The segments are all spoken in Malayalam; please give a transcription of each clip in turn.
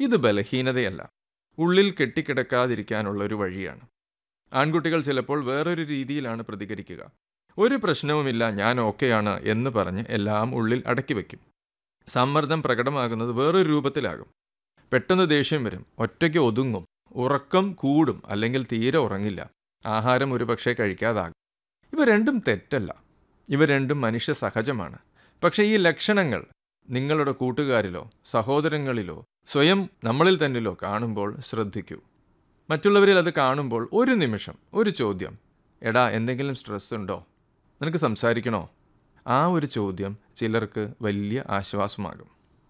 ഇത് ബലഹീനതയല്ല ഉള്ളിൽ കെട്ടിക്കിടക്കാതിരിക്കാനുള്ള ഒരു വഴിയാണ് ആൺകുട്ടികൾ ചിലപ്പോൾ വേറൊരു രീതിയിലാണ് പ്രതികരിക്കുക ഒരു പ്രശ്നവുമില്ല ഞാൻ ഓക്കെയാണ് എന്ന് പറഞ്ഞ് എല്ലാം ഉള്ളിൽ അടക്കി വയ്ക്കും സമ്മർദ്ദം പ്രകടമാകുന്നത് വേറൊരു രൂപത്തിലാകും പെട്ടെന്ന് ദേഷ്യം വരും ഒറ്റയ്ക്ക് ഒതുങ്ങും ഉറക്കം കൂടും അല്ലെങ്കിൽ തീരെ ഉറങ്ങില്ല ആഹാരം ഒരുപക്ഷെ കഴിക്കാതാകും ഇവ രണ്ടും തെറ്റല്ല ഇവ രണ്ടും മനുഷ്യ സഹജമാണ് പക്ഷേ ഈ ലക്ഷണങ്ങൾ നിങ്ങളുടെ കൂട്ടുകാരിലോ സഹോദരങ്ങളിലോ സ്വയം നമ്മളിൽ തന്നിലോ കാണുമ്പോൾ ശ്രദ്ധിക്കൂ മറ്റുള്ളവരിൽ അത് കാണുമ്പോൾ ഒരു നിമിഷം ഒരു ചോദ്യം എടാ എന്തെങ്കിലും സ്ട്രെസ് ഉണ്ടോ നിനക്ക് സംസാരിക്കണോ ആ ഒരു ചോദ്യം ചിലർക്ക് വലിയ ആശ്വാസമാകും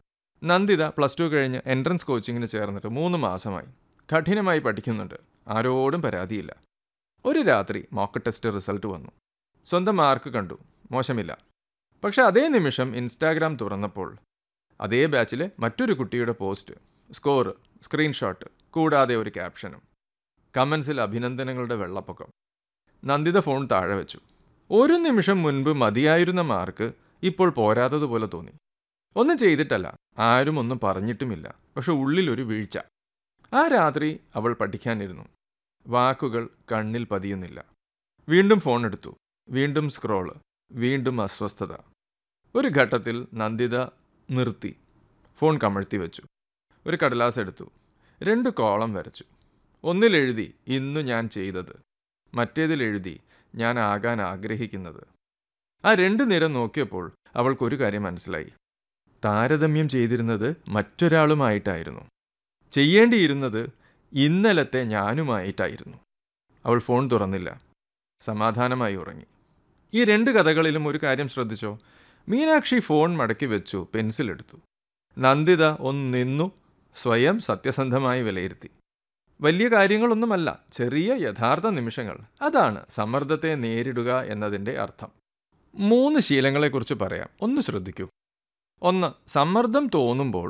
നന്ദിത പ്ലസ് ടു കഴിഞ്ഞ് എൻട്രൻസ് കോച്ചിങ്ങിന് ചേർന്നിട്ട് മൂന്ന് മാസമായി കഠിനമായി പഠിക്കുന്നുണ്ട് ആരോടും പരാതിയില്ല ഒരു രാത്രി മോക്ക് ടെസ്റ്റ് റിസൾട്ട് വന്നു സ്വന്തം മാർക്ക് കണ്ടു മോശമില്ല പക്ഷെ അതേ നിമിഷം ഇൻസ്റ്റാഗ്രാം തുറന്നപ്പോൾ അതേ ബാച്ചിലെ മറ്റൊരു കുട്ടിയുടെ പോസ്റ്റ് സ്കോർ സ്ക്രീൻഷോട്ട് കൂടാതെ ഒരു ക്യാപ്ഷനും കമൻസിൽ അഭിനന്ദനങ്ങളുടെ വെള്ളപ്പൊക്കം നന്ദിത ഫോൺ താഴെ വെച്ചു ഒരു നിമിഷം മുൻപ് മതിയായിരുന്ന മാർക്ക് ഇപ്പോൾ പോരാത്തതുപോലെ തോന്നി ഒന്നും ചെയ്തിട്ടല്ല ആരും ഒന്നും പറഞ്ഞിട്ടുമില്ല പക്ഷെ ഉള്ളിലൊരു വീഴ്ച ആ രാത്രി അവൾ പഠിക്കാനിരുന്നു വാക്കുകൾ കണ്ണിൽ പതിയുന്നില്ല വീണ്ടും ഫോൺ എടുത്തു വീണ്ടും സ്ക്രോള് വീണ്ടും അസ്വസ്ഥത ഒരു ഘട്ടത്തിൽ നന്ദിത നിർത്തി ഫോൺ കമഴ്ത്തി വെച്ചു ഒരു കടലാസ് എടുത്തു രണ്ട് കോളം വരച്ചു ഒന്നിൽ എഴുതി ഇന്നു ഞാൻ ചെയ്തത് മറ്റേതിൽ എഴുതി ഞാൻ ആകാൻ ആഗ്രഹിക്കുന്നത് ആ രണ്ട് നിരം നോക്കിയപ്പോൾ അവൾക്കൊരു കാര്യം മനസ്സിലായി താരതമ്യം ചെയ്തിരുന്നത് മറ്റൊരാളുമായിട്ടായിരുന്നു ചെയ്യേണ്ടിയിരുന്നത് ഇന്നലത്തെ ഞാനുമായിട്ടായിരുന്നു അവൾ ഫോൺ തുറന്നില്ല സമാധാനമായി ഉറങ്ങി ഈ രണ്ട് കഥകളിലും ഒരു കാര്യം ശ്രദ്ധിച്ചോ മീനാക്ഷി ഫോൺ മടക്കി വെച്ചു പെൻസിൽ എടുത്തു നന്ദിത ഒന്ന് നിന്നു സ്വയം സത്യസന്ധമായി വിലയിരുത്തി വലിയ കാര്യങ്ങളൊന്നുമല്ല ചെറിയ യഥാർത്ഥ നിമിഷങ്ങൾ അതാണ് സമ്മർദ്ദത്തെ നേരിടുക എന്നതിൻ്റെ അർത്ഥം മൂന്ന് ശീലങ്ങളെക്കുറിച്ച് പറയാം ഒന്ന് ശ്രദ്ധിക്കൂ ഒന്ന് സമ്മർദ്ദം തോന്നുമ്പോൾ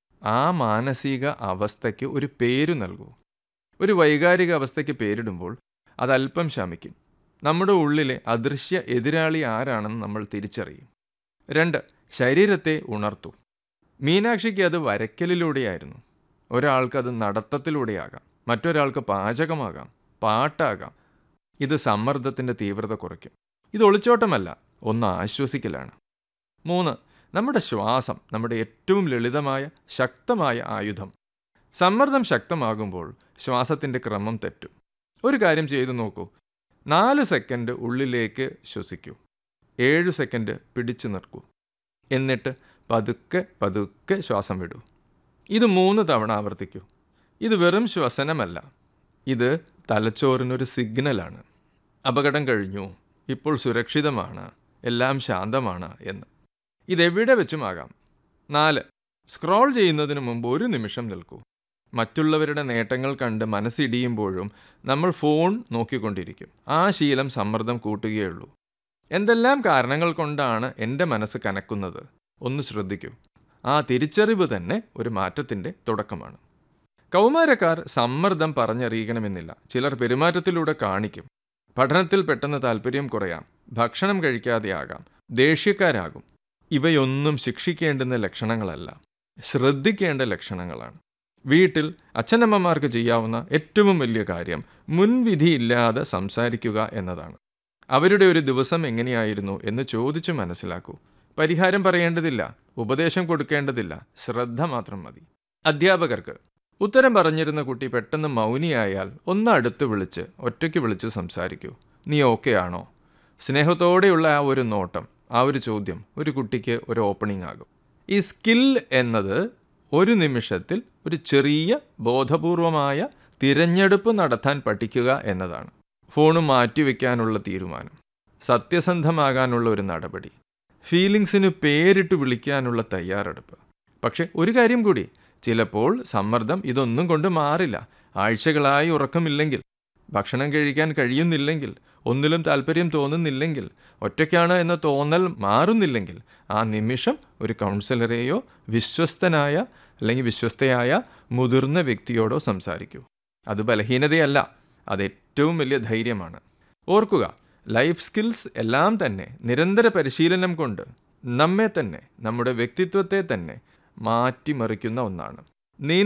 ആ മാനസിക അവസ്ഥയ്ക്ക് ഒരു പേരു നൽകൂ ഒരു വൈകാരിക അവസ്ഥയ്ക്ക് പേരിടുമ്പോൾ അതല്പം ശമിക്കും നമ്മുടെ ഉള്ളിലെ അദൃശ്യ എതിരാളി ആരാണെന്ന് നമ്മൾ തിരിച്ചറിയും രണ്ട് ശരീരത്തെ ഉണർത്തു മീനാക്ഷിക്ക് അത് വരയ്ക്കലിലൂടെയായിരുന്നു ഒരാൾക്കത് നടത്തത്തിലൂടെയാകാം മറ്റൊരാൾക്ക് പാചകമാകാം പാട്ടാകാം ഇത് സമ്മർദ്ദത്തിൻ്റെ തീവ്രത കുറയ്ക്കും ഇത് ഒളിച്ചോട്ടമല്ല ഒന്ന് ആശ്വസിക്കലാണ് മൂന്ന് നമ്മുടെ ശ്വാസം നമ്മുടെ ഏറ്റവും ലളിതമായ ശക്തമായ ആയുധം സമ്മർദ്ദം ശക്തമാകുമ്പോൾ ശ്വാസത്തിൻ്റെ ക്രമം തെറ്റും ഒരു കാര്യം ചെയ്തു നോക്കൂ നാല് സെക്കൻഡ് ഉള്ളിലേക്ക് ശ്വസിക്കൂ ഏഴ് സെക്കൻഡ് പിടിച്ചു നിർക്കൂ എന്നിട്ട് പതുക്കെ പതുക്കെ ശ്വാസം വിടൂ ഇത് മൂന്ന് തവണ ആവർത്തിക്കൂ ഇത് വെറും ശ്വസനമല്ല ഇത് തലച്ചോറിനൊരു സിഗ്നലാണ് അപകടം കഴിഞ്ഞു ഇപ്പോൾ സുരക്ഷിതമാണ് എല്ലാം ശാന്തമാണ് എന്ന് ഇതെവിടെ വെച്ചുമാകാം നാല് സ്ക്രോൾ ചെയ്യുന്നതിന് മുമ്പ് ഒരു നിമിഷം നിൽക്കൂ മറ്റുള്ളവരുടെ നേട്ടങ്ങൾ കണ്ട് മനസ്സിടിയുമ്പോഴും നമ്മൾ ഫോൺ നോക്കിക്കൊണ്ടിരിക്കും ആ ശീലം സമ്മർദ്ദം കൂട്ടുകയുള്ളൂ എന്തെല്ലാം കാരണങ്ങൾ കൊണ്ടാണ് എൻ്റെ മനസ്സ് കനക്കുന്നത് ഒന്ന് ശ്രദ്ധിക്കൂ ആ തിരിച്ചറിവ് തന്നെ ഒരു മാറ്റത്തിൻ്റെ തുടക്കമാണ് കൗമാരക്കാർ സമ്മർദ്ദം പറഞ്ഞറിയിക്കണമെന്നില്ല ചിലർ പെരുമാറ്റത്തിലൂടെ കാണിക്കും പഠനത്തിൽ പെട്ടെന്ന് താല്പര്യം കുറയാം ഭക്ഷണം കഴിക്കാതെയാകാം ദേഷ്യക്കാരാകും ഇവയൊന്നും ശിക്ഷിക്കേണ്ടുന്ന ലക്ഷണങ്ങളല്ല ശ്രദ്ധിക്കേണ്ട ലക്ഷണങ്ങളാണ് വീട്ടിൽ അച്ഛനമ്മമാർക്ക് ചെയ്യാവുന്ന ഏറ്റവും വലിയ കാര്യം മുൻവിധിയില്ലാതെ സംസാരിക്കുക എന്നതാണ് അവരുടെ ഒരു ദിവസം എങ്ങനെയായിരുന്നു എന്ന് ചോദിച്ചു മനസ്സിലാക്കൂ പരിഹാരം പറയേണ്ടതില്ല ഉപദേശം കൊടുക്കേണ്ടതില്ല ശ്രദ്ധ മാത്രം മതി അധ്യാപകർക്ക് ഉത്തരം പറഞ്ഞിരുന്ന കുട്ടി പെട്ടെന്ന് മൗനിയായാൽ ഒന്ന് അടുത്ത് വിളിച്ച് ഒറ്റയ്ക്ക് വിളിച്ച് സംസാരിക്കൂ നീ ഓക്കെ ആണോ സ്നേഹത്തോടെയുള്ള ആ ഒരു നോട്ടം ആ ഒരു ചോദ്യം ഒരു കുട്ടിക്ക് ഒരു ഓപ്പണിംഗ് ആകും ഈ സ്കിൽ എന്നത് ഒരു നിമിഷത്തിൽ ഒരു ചെറിയ ബോധപൂർവമായ തിരഞ്ഞെടുപ്പ് നടത്താൻ പഠിക്കുക എന്നതാണ് ഫോണ് മാറ്റിവെക്കാനുള്ള തീരുമാനം സത്യസന്ധമാകാനുള്ള ഒരു നടപടി ഫീലിങ്സിന് പേരിട്ട് വിളിക്കാനുള്ള തയ്യാറെടുപ്പ് പക്ഷെ ഒരു കാര്യം കൂടി ചിലപ്പോൾ സമ്മർദ്ദം ഇതൊന്നും കൊണ്ട് മാറില്ല ആഴ്ചകളായി ഉറക്കമില്ലെങ്കിൽ ഭക്ഷണം കഴിക്കാൻ കഴിയുന്നില്ലെങ്കിൽ ഒന്നിലും താല്പര്യം തോന്നുന്നില്ലെങ്കിൽ ഒറ്റയ്ക്കാണ് എന്ന തോന്നൽ മാറുന്നില്ലെങ്കിൽ ആ നിമിഷം ഒരു കൗൺസിലറെയോ വിശ്വസ്തനായ അല്ലെങ്കിൽ വിശ്വസ്തയായ മുതിർന്ന വ്യക്തിയോടോ സംസാരിക്കൂ അത് ബലഹീനതയല്ല അത് ഏറ്റവും വലിയ ധൈര്യമാണ് ഓർക്കുക ലൈഫ് സ്കിൽസ് എല്ലാം തന്നെ നിരന്തര പരിശീലനം കൊണ്ട് നമ്മെ തന്നെ നമ്മുടെ വ്യക്തിത്വത്തെ തന്നെ മാറ്റിമറിക്കുന്ന ഒന്നാണ് നീ